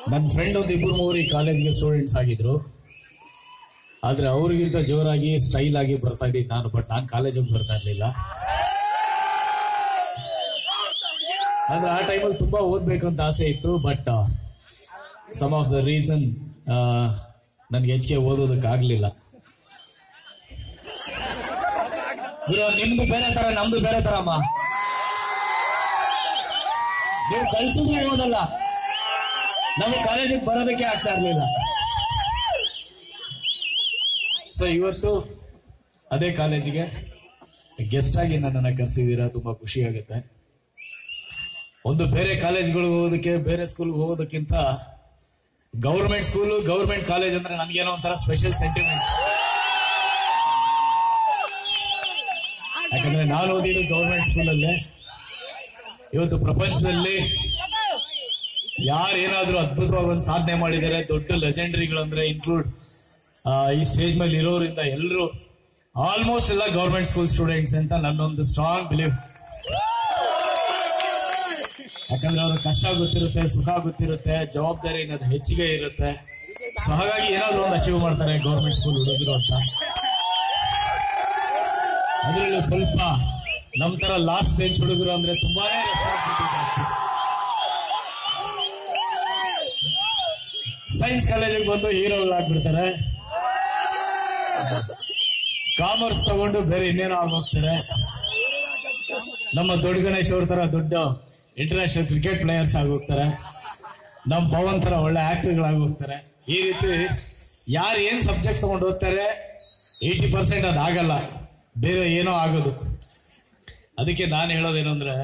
ನನ್ನ ಫ್ರೆಂಡ್ ಒಂದು ಇಬ್ಬರು ಮೂರು ಈ ಕಾಲೇಜ್ಗೆ ಸ್ಟೂಡೆಂಟ್ಸ್ ಆಗಿದ್ರು ಆದ್ರೆ ಅವ್ರಿಗಿಂತ ಜೋರಾಗಿ ಸ್ಟೈಲ್ ಆಗಿ ಬರ್ತಾ ಇದ್ದೀನಿ ನಾನು ಬಟ್ ನಾನು ಕಾಲೇಜಿಗೆ ಬರ್ತಾ ಇರ್ಲಿಲ್ಲ ಆದ್ರೆ ಆ ಟೈಮಲ್ಲಿ ತುಂಬಾ ಓದ್ಬೇಕು ಅಂತ ಆಸೆ ಇತ್ತು but some of the reason ನನ್ಗೆ ಹೆಚ್ಚಿಗೆ ಓದೋದಕ್ಕೆ ಆಗ್ಲಿಲ್ಲ ಗುರು, ನಿಮ್ದು ಬೇರೆ ತರ ನಮ್ದು ಬೇರೆ ತರ ಅಮ್ಮ ನೀವು ಕಳ್ಸಿದ್ರೆ ಓದಲ್ಲ ನಮಗೆ ಕಾಲೇಜಿಗೆ ಬರೋದಕ್ಕೆ ಆಗ್ತಾ ಇರ್ಲಿಲ್ಲ ಸೊ ಇವತ್ತು ಅದೇ ಕಾಲೇಜಿಗೆ ಗೆಸ್ಟ್ ಆಗಿ ನನ್ನನ್ನ ಕರೆಸಿದೀರಾ ತುಂಬಾ ಖುಷಿ ಆಗುತ್ತೆ ಒಂದು ಬೇರೆ ಕಾಲೇಜ್ಗಳಿಗೆ ಹೋಗೋದಕ್ಕೆ ಬೇರೆ ಸ್ಕೂಲ್ಗೆ ಹೋಗೋದಕ್ಕಿಂತ ಗೌರ್ಮೆಂಟ್ ಸ್ಕೂಲು ಗೌರ್ಮೆಂಟ್ ಕಾಲೇಜ್ ಅಂದ್ರೆ ನನ್ಗೇನೋ ಒಂಥರ ಸ್ಪೆಷಲ್ ಸೆಂಟಿಮೆಂಟ್ ಯಾಕಂದ್ರೆ ನಾನು ಓದಿದ್ದು ಗೌರ್ಮೆಂಟ್ ಸ್ಕೂಲಲ್ಲೇ ಇವತ್ತು ಪ್ರಪಂಚದಲ್ಲಿ ಯಾರೇನಾದ್ರೂ ಅದ್ಭುತವಾಗಿ ಒಂದು ಸಾಧನೆ ಮಾಡಿದ್ದಾರೆ ದೊಡ್ಡ ಲೆಜೆಂಡರಿಗಳು ಅಂದ್ರೆ ಇನ್ಕ್ಲೂಡ್ ಈ ಸ್ಟೇಜ್ ಮೇಲೆ ಇರೋರಿಂದ ಎಲ್ಲರೂ ಆಲ್ಮೋಸ್ಟ್ ಎಲ್ಲ ಗೌರ್ಮೆಂಟ್ ಸ್ಕೂಲ್ ಸ್ಟೂಡೆಂಟ್ಸ್ ಅಂತ ನನ್ನೊಂದು ಸ್ಟ್ರಾಂಗ್ ಬಿಲೀವ್ ಯಾಕಂದ್ರೆ ಅವ್ರ ಕಷ್ಟ ಗೊತ್ತಿರುತ್ತೆ ಸುಖ ಗೊತ್ತಿರುತ್ತೆ ಜವಾಬ್ದಾರಿ ಅನ್ನೋದು ಹೆಚ್ಚಿಗೆ ಇರುತ್ತೆ ಸೊ ಹಾಗಾಗಿ ಏನಾದ್ರು ಒಂದು ಅಚೀವ್ ಮಾಡ್ತಾರೆ ಗೌರ್ಮೆಂಟ್ ಸ್ಕೂಲ್ ಹುಡುಗರು ಅಂತ ಅದರಲ್ಲೂ ಸ್ವಲ್ಪ ನಮ್ ತರ ಲಾಸ್ಟ್ ಬೆಂಚ್ ಹುಡುಗರು ಅಂದ್ರೆ ತುಂಬಾನೇ ರೆಸ್ಪಾನ್ಸಿಬಿಲಿಟಿ ಜಾಸ್ತಿ ಸೈನ್ಸ್ ಕಾಲೇಜಿಗೆ ಬಂದು ಹೀರೋಗಳಾಗ್ಬಿಡ್ತಾರೆ ಕಾಮರ್ಸ್ ತಗೊಂಡು ಬೇರೆ ಇನ್ನೇನೋ ಆಗೋಗ್ತಾರೆ ನಮ್ಮ ದೊಡ್ಡ ಗಣೇಶ್ ಅವ್ರ ತರ ದೊಡ್ಡ ಇಂಟರ್ನ್ಯಾಷನಲ್ ಕ್ರಿಕೆಟ್ ಪ್ಲೇಯರ್ಸ್ ಆಗೋಗ್ತಾರೆ ನಮ್ಮ ಪವನ್ ತರ ಒಳ್ಳೆ ಆಕ್ಟರ್ಗಳಾಗೋಗ್ತಾರೆ ಈ ರೀತಿ ಯಾರು ಏನ್ ಸಬ್ಜೆಕ್ಟ್ ತಗೊಂಡು ಓದ್ತಾರೆ ಏಯ್ಟಿ ಪರ್ಸೆಂಟ್ ಅದಾಗಲ್ಲ ಬೇರೆ ಏನೋ ಆಗೋದು ಅದಕ್ಕೆ ನಾನು ಹೇಳೋದೇನು ಅಂದ್ರೆ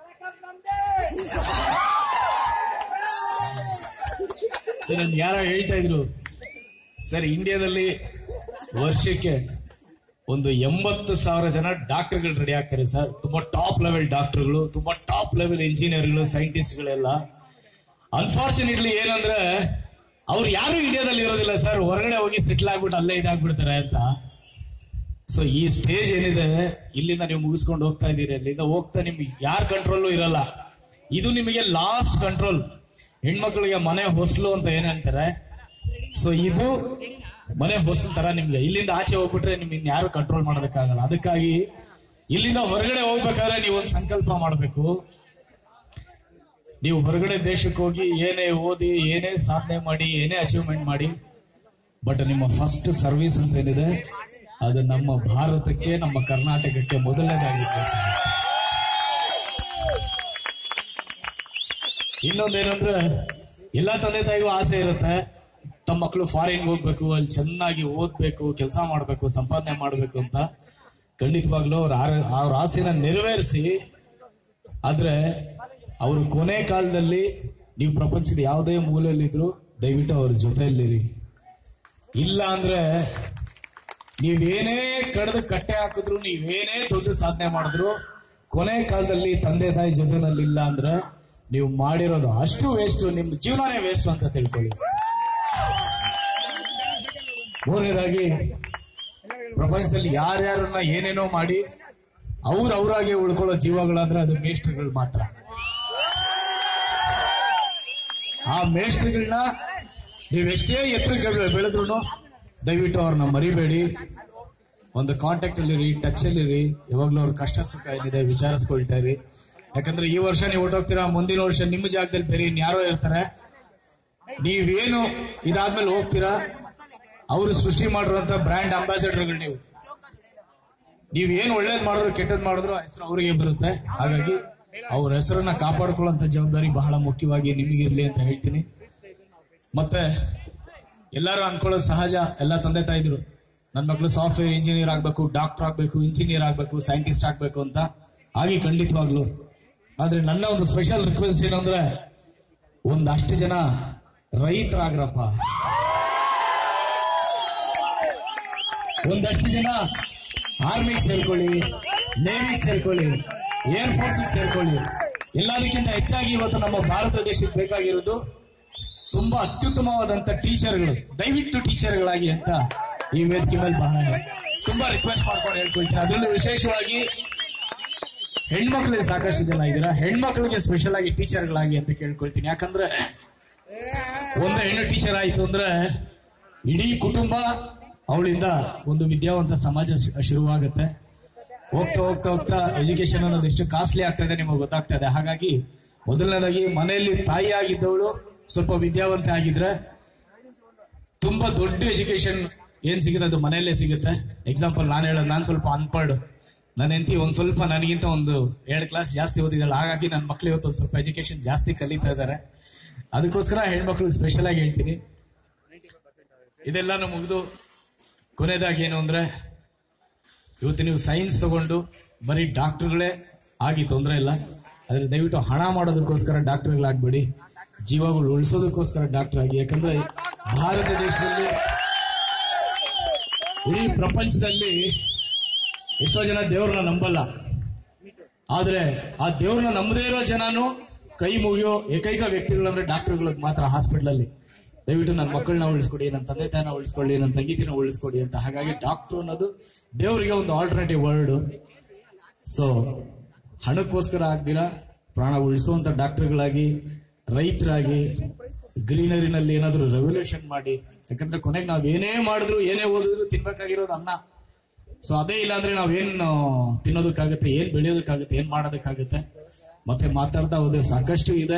ಸರ್ ನನ್ಗೆ ಯಾರೋ ಹೇಳ್ತಾ ಇದ್ರು ಸರ್ ಇಂಡಿಯಾದಲ್ಲಿ ವರ್ಷಕ್ಕೆ ಒಂದು ಎಂಬತ್ತು ಸಾವಿರ ಜನ ಡಾಕ್ಟರ್ಗಳು ರೆಡಿ ಆಗ್ತಾರೆ ಸರ್ ತುಂಬಾ ಟಾಪ್ ಲೆವೆಲ್ ಡಾಕ್ಟರ್ಗಳು ತುಂಬಾ ಟಾಪ್ ಲೆವೆಲ್ ಇಂಜಿನಿಯರ್ಗಳು ಸೈಂಟಿಸ್ಟ್ಗಳೆಲ್ಲ ಅನ್ಫಾರ್ಚುನೇಟ್ಲಿ ಏನಂದ್ರೆ ಅವ್ರು ಯಾರು ಇಂಡಿಯಾದಲ್ಲಿ ಇರೋದಿಲ್ಲ ಸರ್ ಹೊರಗಡೆ ಹೋಗಿ ಸೆಟ್ಲ್ ಆಗ್ಬಿಟ್ಟು ಅಲ್ಲೇ ಇದಾಗ್ಬಿಡ್ತಾರೆ ಅಂತ ಸೊ ಈ ಸ್ಟೇಜ್ ಏನಿದೆ ಇಲ್ಲಿಂದ ನೀವು ಮುಗಿಸ್ಕೊಂಡು ಹೋಗ್ತಾ ಇದ್ದೀರಿ ಅಲ್ಲಿಂದ ಹೋಗ್ತಾ ನಿಮ್ಗೆ ಯಾರ ಕಂಟ್ರೋಲು ಇರಲ್ಲ ಇದು ನಿಮಗೆ ಲಾಸ್ಟ್ ಕಂಟ್ರೋಲ್ ಹೆಣ್ಮಕ್ಳಿಗೆ ಮನೆ ಹೊಸ್ಲು ಅಂತ ಏನ್ ಹೇಳ್ತಾರೆ ಸೊ ಇದು ಮನೆ ಹೊಸ್ಲು ತರ ನಿಮ್ಗೆ ಇಲ್ಲಿಂದ ಆಚೆ ಹೋಗ್ಬಿಟ್ರೆ ನಿಮ್ಗೆ ಯಾರು ಕಂಟ್ರೋಲ್ ಮಾಡೋದಕ್ಕಾಗಲ್ಲ ಅದಕ್ಕಾಗಿ ಇಲ್ಲಿಂದ ಹೊರಗಡೆ ಹೋಗ್ಬೇಕಾದ್ರೆ ನೀವು ಒಂದು ಸಂಕಲ್ಪ ಮಾಡಬೇಕು ನೀವು ಹೊರಗಡೆ ದೇಶಕ್ಕೆ ಹೋಗಿ ಏನೇ ಓದಿ ಏನೇ ಸಾಧನೆ ಮಾಡಿ ಏನೇ ಅಚೀವ್ಮೆಂಟ್ ಮಾಡಿ ಬಟ್ ನಿಮ್ಮ ಫಸ್ಟ್ ಸರ್ವಿಸ್ ಅಂತ ಏನಿದೆ ಅದು ನಮ್ಮ ಭಾರತಕ್ಕೆ ನಮ್ಮ ಕರ್ನಾಟಕಕ್ಕೆ ಮೊದಲನೇದಾಗಿದೆ ಇನ್ನೊಂದೇನಂದ್ರೆ ಎಲ್ಲಾ ತಂದೆ ತಾಯಿಗೂ ಆಸೆ ಇರುತ್ತೆ ತಮ್ಮ ಮಕ್ಕಳು ಫಾರಿನ್ ಹೋಗ್ಬೇಕು ಅಲ್ಲಿ ಚೆನ್ನಾಗಿ ಓದ್ಬೇಕು ಕೆಲಸ ಮಾಡ್ಬೇಕು ಸಂಪಾದನೆ ಮಾಡ್ಬೇಕು ಅಂತ ಖಂಡಿತವಾಗ್ಲೂ ಅವ್ರ ಆರ- ಅವ್ರ ಆಸೆನ ನೆರವೇರಿಸಿ ಆದ್ರೆ ಅವರು ಕೊನೆ ಕಾಲದಲ್ಲಿ ನೀವು ಪ್ರಪಂಚದ ಯಾವುದೇ ಮೂಲೆಯಲ್ಲಿದ್ರು ದಯವಿಟ್ಟು ಅವ್ರ ಜೊತೆಯಲ್ಲಿರಿ ಇಲ್ಲ ಅಂದ್ರೆ ನೀವೇನೇ ಕಡ್ದು ಕಟ್ಟೆ ಹಾಕಿದ್ರು ನೀವೇನೇ ದೊಡ್ಡ ಸಾಧನೆ ಮಾಡಿದ್ರು ಕೊನೆ ಕಾಲದಲ್ಲಿ ತಂದೆ ತಾಯಿ ಜೊತೆನಲ್ಲಿ ಇಲ್ಲ ಅಂದ್ರೆ ನೀವು ಮಾಡಿರೋದು ಅಷ್ಟು ವೇಸ್ಟ್ ನಿಮ್ ಜೀವನನೇ ವೇಸ್ಟ್ ಅಂತ ತಿಳ್ಕೊಳ್ಳಿ ಮೂರನೇದಾಗಿ ಪ್ರಪಂಚದಲ್ಲಿ ಯಾರ್ಯಾರನ್ನ ಏನೇನೋ ಮಾಡಿ ಅವ್ರ ಅವರಾಗೆ ಉಳ್ಕೊಳ್ಳೋ ಜೀವಗಳಂದ್ರೆ ಅದು ಮೇಷ್ಟ್ರುಗಳು ಮಾತ್ರ ಆ ಮೇಷ್ಟ್ರುಗಳನ್ನ ನೀವೆಷ್ಟೇ ಎತ್ತರಕ್ಕೆ ಬೆಳೆದ್ರು ದಯವಿಟ್ಟು ಅವ್ರನ್ನ ಮರಿಬೇಡಿ ಒಂದು ಕಾಂಟ್ಯಾಕ್ಟ್ ಅಲ್ಲಿರಿ ಟಚ್ ಅಲ್ಲಿರಿ ಯಾವಾಗ್ಲೂ ಅವ್ರ ಕಷ್ಟ ಸುಖ ಏನಿದೆ ವಿಚಾರಿಸ್ಕೊಳ್ತಾ ಇರಿ ಯಾಕಂದ್ರೆ ಈ ವರ್ಷ ನೀವು ಹೊರಟೋಗ್ತೀರಾ ಮುಂದಿನ ವರ್ಷ ನಿಮ್ಮ ಜಾಗದಲ್ಲಿ ಬೇರೆ ಇನ್ಯಾರೋ ಇರ್ತಾರೆ ನೀವೇನು ಇದಾದ್ಮೇಲೆ ಹೋಗ್ತೀರಾ ಅವರು ಸೃಷ್ಟಿ ಮಾಡಿರುವಂತ ಬ್ರ್ಯಾಂಡ್ ಅಂಬಾಸಿಡರ್ಗಳು ನೀವು ನೀವ್ ಏನ್ ಒಳ್ಳೇದ್ ಮಾಡಿದ್ರು ಕೆಟ್ಟದ್ ಮಾಡಿದ್ರು ಹೆಸರು ಅವರಿಗೆ ಬರುತ್ತೆ ಹಾಗಾಗಿ ಅವ್ರ ಹೆಸರನ್ನ ಕಾಪಾಡ್ಕೊಳ್ಳುವಂತ ಜವಾಬ್ದಾರಿ ಬಹಳ ಮುಖ್ಯವಾಗಿ ನಿಮಗಿರ್ಲಿ ಅಂತ ಹೇಳ್ತೀನಿ ಮತ್ತೆ ಎಲ್ಲರೂ ಅನ್ಕೊಳ್ಳೋದು ಸಹಜ ಎಲ್ಲ ತಂದೆ ತಾಯಿದ್ರು ನನ್ನ ಮಕ್ಕಳು ಸಾಫ್ಟ್ವೇರ್ ಇಂಜಿನಿಯರ್ ಆಗ್ಬೇಕು ಡಾಕ್ಟರ್ ಆಗ್ಬೇಕು ಇಂಜಿನಿಯರ್ ಆಗ್ಬೇಕು ಸೈಂಟಿಸ್ಟ್ ಆಗ್ಬೇಕು ಅಂತ ಆಗಿ ಖಂಡಿತವಾಗ್ಲು ಆದ್ರೆ ನನ್ನ ಒಂದು ಸ್ಪೆಷಲ್ ರಿಕ್ವೆಸ್ಟ್ ಏನಂದ್ರೆ ಒಂದಷ್ಟು ಜನ ರೈತರಾಗ್ರಪ್ಪ ಒಂದಷ್ಟು ಜನ ಆರ್ಮಿಗೆ ಸೇರ್ಕೊಳ್ಳಿ ನೇವಿಗೆ ಸೇರ್ಕೊಳ್ಳಿ ಏರ್ ಫೋರ್ಸ್ ಸೇರ್ಕೊಳ್ಳಿ ಎಲ್ಲದಕ್ಕಿಂತ ಹೆಚ್ಚಾಗಿ ಇವತ್ತು ನಮ್ಮ ಭಾರತ ದೇಶಕ್ಕೆ ಬೇಕಾಗಿರೋದು ತುಂಬಾ ಅತ್ಯುತ್ತಮವಾದಂತ ಟೀಚರ್ಗಳು ದಯವಿಟ್ಟು ಟೀಚರ್ಗಳಾಗಿ ಅಂತ ಈ ವೇದಿಕೆ ಮೇಲೆ ಬಹಳ ತುಂಬಾ ರಿಕ್ವೆಸ್ಟ್ ಮಾಡ್ಕೊಂಡು ಹೇಳ್ಕೊಳ್ತೀನಿ ಅದರಲ್ಲೂ ವಿಶೇಷವಾಗಿ ಹೆಣ್ಮಕ್ಳಿಗೆ ಸಾಕಷ್ಟು ಜನ ಇದ್ದೀರಾ ಹೆಣ್ಮಕ್ಳಿಗೆ ಸ್ಪೆಷಲ್ ಆಗಿ ಟೀಚರ್ಗಳಾಗಿ ಅಂತ ಕೇಳ್ಕೊಳ್ತೀನಿ ಯಾಕಂದ್ರೆ ಒಂದು ಹೆಣ್ಣು ಟೀಚರ್ ಆಯ್ತು ಅಂದ್ರೆ ಇಡೀ ಕುಟುಂಬ ಅವಳಿಂದ ಒಂದು ವಿದ್ಯಾವಂತ ಸಮಾಜ ಶು- ಶುರುವಾಗುತ್ತೆ ಹೋಗ್ತಾ ಹೋಗ್ತಾ ಹೋಗ್ತಾ ಎಜುಕೇಶನ್ ಅನ್ನೋದು ಎಷ್ಟು ಕಾಸ್ಟ್ಲಿ ಆಗ್ತದೆ ನಿಮಗೆ ಗೊತ್ತಾಗ್ತಾ ಇದೆ ಹಾಗಾಗಿ ಮೊದಲನೇದಾಗಿ ಮನೆಯಲ್ಲಿ ತಾಯಿ ಆಗಿದ್ದವಳು ಸ್ವಲ್ಪ ವಿದ್ಯಾವಂತ ಆಗಿದ್ರೆ ತುಂಬಾ ದೊಡ್ಡ ಎಜುಕೇಶನ್ ಏನ್ ಸಿಗುತ್ತೆ ಅದು ಮನೆಯಲ್ಲೇ ಸಿಗುತ್ತೆ ಎಕ್ಸಾಂಪಲ್ ನಾನು ಹೇಳೋದು ನಾನು ಸ್ವಲ್ಪ ಅನ್ಪರ್ಡ್ ನನ್ನ ಹೆಂಡತಿ ಒಂದ್ ಸ್ವಲ್ಪ ನನಗಿಂತ ಒಂದು ಎರಡು ಕ್ಲಾಸ್ ಜಾಸ್ತಿ ಓದಿದಾಳೆ ಹಾಗಾಗಿ ನನ್ನ ಮಕ್ಳು ಇವತ್ತು ಒಂದ್ ಸ್ವಲ್ಪ ಎಜುಕೇಶನ್ ಜಾಸ್ತಿ ಕಲಿತಾ ಇದ್ದಾರೆ ಅದಕ್ಕೋಸ್ಕರ ಹೆಣ್ಮಕ್ಳಿಗೆ ಸ್ಪೆಷಲ್ ಆಗಿ ಹೇಳ್ತೀನಿ ಇದೆಲ್ಲಾನು ಮುಗಿದು ಕೊನೆಯದಾಗಿ ಏನು ಅಂದ್ರೆ ಇವತ್ತು ನೀವು ಸೈನ್ಸ್ ತಗೊಂಡು ಬರೀ ಡಾಕ್ಟರ್ಗಳೇ ಆಗಿ ತೊಂದರೆ ಇಲ್ಲ ಆದ್ರೆ ದಯವಿಟ್ಟು ಹಣ ಮಾಡೋದಕ್ಕೋಸ್ಕರ ಡಾಕ್ಟರ್ಗಳಾಗ್ಬೇಡಿ ಜೀವಗಳು ಉಳಿಸೋದಕ್ಕೋಸ್ಕರ ಡಾಕ್ಟರ್ ಆಗಿ ಯಾಕಂದ್ರೆ ಭಾರತ ದೇಶದಲ್ಲಿ ಇಡೀ ಪ್ರಪಂಚದಲ್ಲಿ ಎಷ್ಟೋ ಜನ ದೇವ್ರನ್ನ ನಂಬಲ್ಲ ಆದ್ರೆ ಆ ದೇವ್ರನ್ನ ನಂಬದೇ ಇರೋ ಜನನು ಕೈ ಮುಗಿಯೋ ಏಕೈಕ ವ್ಯಕ್ತಿಗಳಂದ್ರೆ ಡಾಕ್ಟರ್ಗಳಿಗೆ ಮಾತ್ರ ಹಾಸ್ಪಿಟಲ್ ಅಲ್ಲಿ ದಯವಿಟ್ಟು ನನ್ನ ಮಕ್ಕಳನ್ನ ಉಳಿಸ್ಕೊಡಿ ನನ್ನ ತಂದೆ ತಾಯಿನ ಉಳಿಸ್ಕೊಳ್ಳಿ ನನ್ನ ತಂಗಿತಿನ ಉಳಿಸ್ಕೊಡಿ ಅಂತ ಹಾಗಾಗಿ ಡಾಕ್ಟರ್ ಅನ್ನೋದು ದೇವರಿಗೆ ಒಂದು ಆಲ್ಟರ್ನೇಟಿವ್ ವರ್ಡ್ ಸೊ ಹಣಕ್ಕೋಸ್ಕರ ಆಗ್ದಿರಾ ಪ್ರಾಣ ಉಳಿಸುವಂತ ಡಾಕ್ಟರ್ಗಳಾಗಿ ರೈತರಾಗಿ ಗ್ರೀನರಿನಲ್ಲಿ ಏನಾದ್ರೂ ರೆವಲ್ಯೂಷನ್ ಮಾಡಿ ಯಾಕಂದ್ರೆ ಕೊನೆಗೆ ನಾವ್ ಏನೇ ಮಾಡಿದ್ರು ಏನೇ ಓದಿದ್ರು ತಿನ್ಬೇಕಾಗಿರೋದು ಅನ್ನ ಸೊ ಅದೇ ಇಲ್ಲ ಅಂದ್ರೆ ನಾವೇನ್ ತಿನ್ನೋದಕ್ಕಾಗತ್ತೆ ಏನ್ ಬೆಳೆಯೋದಕ್ಕಾಗತ್ತೆ ಏನ್ ಮಾಡೋದಕ್ಕಾಗತ್ತೆ ಮತ್ತೆ ಮಾತಾಡ್ತಾ ಹೋದ್ರೆ ಸಾಕಷ್ಟು ಇದೆ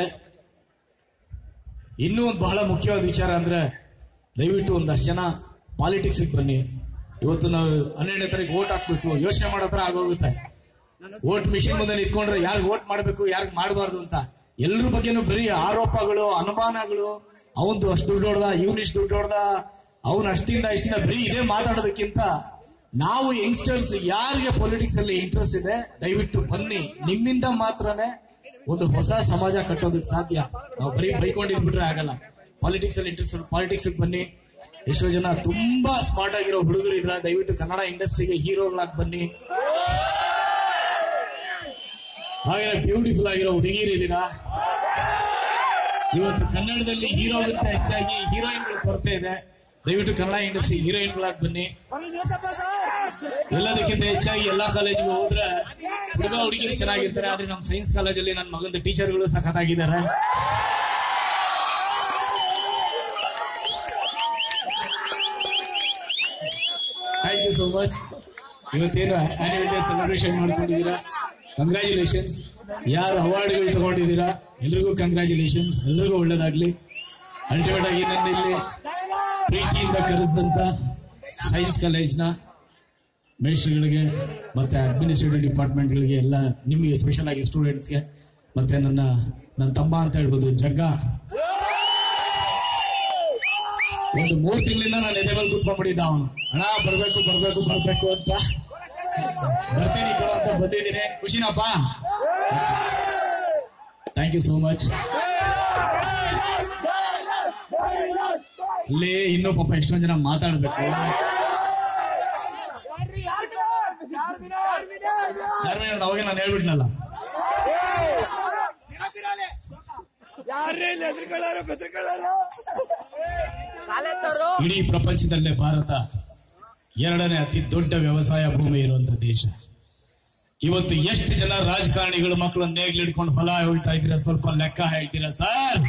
ಇನ್ನೂ ಒಂದು ಬಹಳ ಮುಖ್ಯವಾದ ವಿಚಾರ ಅಂದ್ರೆ ದಯವಿಟ್ಟು ಒಂದಷ್ಟು ಜನ ಪಾಲಿಟಿಕ್ಸ್ ಬನ್ನಿ ಇವತ್ತು ನಾವು ಹನ್ನೆರಡನೇ ತಾರೀಕು ಓಟ್ ಹಾಕ್ಬೇಕು ಯೋಚನೆ ಮಾಡೋ ತರ ಆಗೋಗುತ್ತೆ ವೋಟ್ ಮಿಷಿನ್ ಮುಂದೆ ನಿಂತ್ಕೊಂಡ್ರೆ ಯಾರಿಗ್ ವೋಟ್ ಮಾಡಬೇಕು ಯಾರಿಗ್ ಮಾಡಬಾರ್ದು ಅಂತ ಎಲ್ರ ಬಗ್ಗೆನೂ ಬರೀ ಆರೋಪಗಳು ಅನುಮಾನಗಳು ಅವಂದು ಅಷ್ಟು ದುಡ್ಡು ಹೊಡ್ದ ಇವನ್ ಇಷ್ಟು ದುಡ್ಡು ಹೊಡ್ದ ಅವನ್ ಅಷ್ಟಿಂದ ಇಷ್ಟಿಂದ ಬರೀ ಇದೇ ಮಾತಾಡೋದಕ್ಕಿಂತ ನಾವು ಯಂಗ್ಸ್ಟರ್ಸ್ ಯಾರಿಗೆ ಪೊಲಿಟಿಕ್ಸ್ ಅಲ್ಲಿ ಇಂಟ್ರೆಸ್ಟ್ ಇದೆ ದಯವಿಟ್ಟು ಬನ್ನಿ ನಿಮ್ಮಿಂದ ಮಾತ್ರನೇ ಒಂದು ಹೊಸ ಸಮಾಜ ಕಟ್ಟೋದಕ್ಕೆ ಸಾಧ್ಯ ನಾವು ಬರೀ ಬೈಕೊಂಡಿದ್ಬಿಟ್ರೆ ಆಗಲ್ಲ ಪಾಲಿಟಿಕ್ಸ್ ಅಲ್ಲಿ ಇಂಟ್ರೆಸ್ಟ್ ಪಾಲಿಟಿಕ್ಸ್ ಬನ್ನಿ ಎಷ್ಟೋ ಜನ ತುಂಬಾ ಸ್ಮಾರ್ಟ್ ಆಗಿರೋ ಹುಡುಗರು ಇದ್ರ ದಯವಿಟ್ಟು ಕನ್ನಡ ಇಂಡಸ್ಟ್ರಿಗೆ ಹೀರೋಗಳಾಗಿ ಬನ್ನಿ ಹಾಗೆ ಬ್ಯೂಟಿಫುಲ್ ಆಗಿರೋ ಹುಡುಗಿರು ಇದ್ದೀರಾ ಇವತ್ತು ಕನ್ನಡದಲ್ಲಿ ಹೀರೋಗಿಂತ ಹೆಚ್ಚಾಗಿ ಹೀರೋಯಿನ್ಗಳು ಕೊರತೆ ಇದೆ ದಯವಿಟ್ಟು ಕನ್ನಡ ಇಂಡಸ್ಟ್ರಿ ಹೀರೋಯಿನ್ಗಳಾಗಿ ಬನ್ನಿ ಎಲ್ಲದಕ್ಕಿಂತ ಹೆಚ್ಚಾಗಿ ಎಲ್ಲಾ ಕಾಲೇಜಿಗೆ ಹೋದ್ರೆ ಹುಡುಗ ಹುಡುಗಿರು ಚೆನ್ನಾಗಿರ್ತಾರೆ ಆದ್ರೆ ನಮ್ಮ ಸೈನ್ಸ್ ಕಾಲೇಜಲ್ಲಿ ನನ್ನ ಮಗಂದು ಟೀಚರ್ಗಳು ಸಖತ್ತಾಗಿದ್ದಾರೆ ಥ್ಯಾಂಕ್ ಯು ಸೋ ಮಚ್ ಇವತ್ತೇನು ಆನ್ಯುವಲ್ ಡೇ ಸೆಲೆಬ್ರೇಷನ್ ಮಾಡ್ಕೊಂಡಿದ್ದೀರಾ ಕಂಗ್ರ್ಯಾಚುಲೇಷನ್ಸ್ ಯಾರು ಅವಾರ್ಡ್ಗಳು ತಗೊಂಡಿದ್ದೀರಾ ಎಲ್ರಿಗೂ ಕಂಗ್ರ್ಯಾಚುಲೇಷನ್ಸ್ ಎಲ್ರಿಗೂ ಒಳ್ಳೇದಾಗ್ಲಿ ಅಲ್ಟಿಮೇಟ್ ಆಗಿ ನನ್ನ ಇಲ್ಲಿ ಪ್ರೀತಿಯಿಂದ ಕರೆಸಿದಂತ ಸೈನ್ಸ್ ಕಾಲೇಜ್ನ ಮೇಸ್ಟ್ರುಗಳಿಗೆ ಮತ್ತೆ ಅಡ್ಮಿನಿಸ್ಟ್ರೇಟಿವ್ ಡಿಪಾರ್ಟ್ಮೆಂಟ್ಗಳಿಗೆ ಎಲ್ಲ ನಿಮಗೆ ಸ್ಪೆಷಲ್ ಆಗಿ ಸ್ಟೂಡೆಂಟ್ಸ್ಗೆ ಮತ್ತೆ ನನ್ನ ನನ್ನ ತಮ್ಮ ಅಂತ ಹೇಳ್ಬೋದು ಜಗ್ಗ ಒಂದು ಮೂರು ತಿಂಗಳಿಂದ ನಾನು ಎದೆ ಮೇಲೆ ಕೂತ್ಕೊಂಡ್ಬಿಟ್ಟಿದ್ದ ಅವನು ಹಣ ಬರ್ಬೇಕು ಬರ್ಬೇಕು ಬರ್ಬೇಕು ಅಂತ ಬರ್ತೀನಿ ಕಣೋ ಅಂತ ಬಂದಿದ್ದೀನಿ ಖುಷಿನಪ್ಪ ಥ್ಯಾಂಕ್ ಯು ಸೋ ಮಚ್ ಇಲ್ಲಿ ಇನ್ನೂ ಪಾಪ ಎಷ್ಟೊಂದ್ ಜನ ಮಾತಾಡ್ಬೇಕು ಚಾರ್ಮಿನಾರ್ ಅವಾಗ ನಾನು ಹೇಳ್ಬಿಟ್ನಲ್ಲ ಯಾರೇ ಹೆದರ್ಕೊಳ್ಳಾರು ಬೆದರ್ಕೊಳ್ಳಾರು ಇಡೀ ಪ್ರಪಂಚದಲ್ಲೇ ಭಾರತ ಎರಡನೇ ಅತಿ ದೊಡ್ಡ ವ್ಯವಸಾಯ ಭೂಮಿ ಇರುವಂತ ದೇಶ ಇವತ್ತು ಎಷ್ಟು ಜನ ರಾಜಕಾರಣಿಗಳು ಮಕ್ಕಳನ್ನ ನೇಗ್ಲು ಹಿಡ್ಕೊಂಡು ಹೊಲ ಹೇಳ್ತಾ ಇದ್ದೀರಾ ಸ್ವಲ್ಪ ಲೆಕ್ಕ ಹೇಳ್ತೀರಾ ಸರ್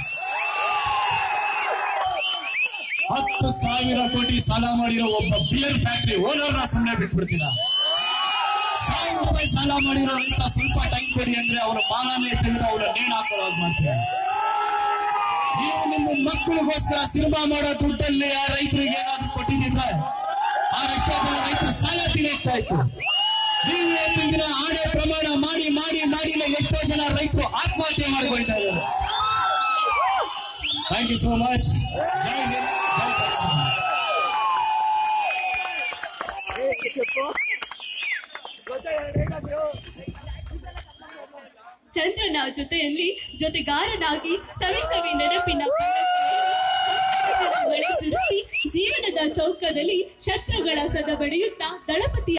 ಹತ್ತು ಸಾವಿರ ಕೋಟಿ ಸಾಲ ಮಾಡಿರೋ ಒಬ್ಬ ಬಿಯರ್ ಫ್ಯಾಕ್ಟರಿ ಓನರ್ನ ಸುಮ್ಮನೆ ಬಿಟ್ಬಿಡ್ತೀರಾ ಸಾವಿರ ರೂಪಾಯಿ ಸಾಲ ಮಾಡಿರೋ ರೈತ ಸ್ವಲ್ಪ ಟೈಮ್ ಕೊಡಿ ಅಂದ್ರೆ ಅವರ ಮಾನನೇ ತೆಗೆದು ಅವರ ನೇಣು ಹಾಕೊಳ್ಳೋದು ಮಾಡ್ತೀರಾ ನೀವು ನಿಮ್ಮ ಮಕ್ಕಳಿಗೋಸ್ಕರ ಸಿನಿಮಾ ಮಾಡೋ ದುಡ್ಡಲ್ಲಿ ಆ ರೈತರಿಗೆ ಏನಾದ್ರು ಕೊಟ್ಟಿದ್ರೆ ಆ ಎಷ್ಟೋ ಜನ ರೈತರು ಸಾಲ ತೀರಿಸ್ತಾ ಇತ್ತು ನೀವು ಇವತ್ತಿನ ದಿನ ಆಡೆ ಪ್ರಮಾಣ ಮಾಡಿ ಮಾಡಿ ಮಾಡಿ ಎಷ್ಟೋ ಜನ ರೈತರು ಆತ್ಮಹತ್ಯೆ ಮಾಡ್ಕೊಳ್ತಾ ಇದ್ದಾರೆ ಥ್ಯಾಂಕ್ ಯು ಸೋ ಮಚ್ ಜೈ ಹಿಂದ್ ಜೈ ಕರ್ನಾಟಕ. ಚಂದ್ರನ ಜೊತೆಯಲ್ಲಿ ಜೊತೆಗಾರನಾಗಿ ಸವಿ ಸವಿ ನೆನಪಿನ ಮಳೆ ಸುರಿಸಿ ಜೀವನದ ಚೌಕದಲ್ಲಿ ಶತ್ರುಗಳ ಸದ ಬಡಿಯುತ್ತಾ ದಳಪತಿ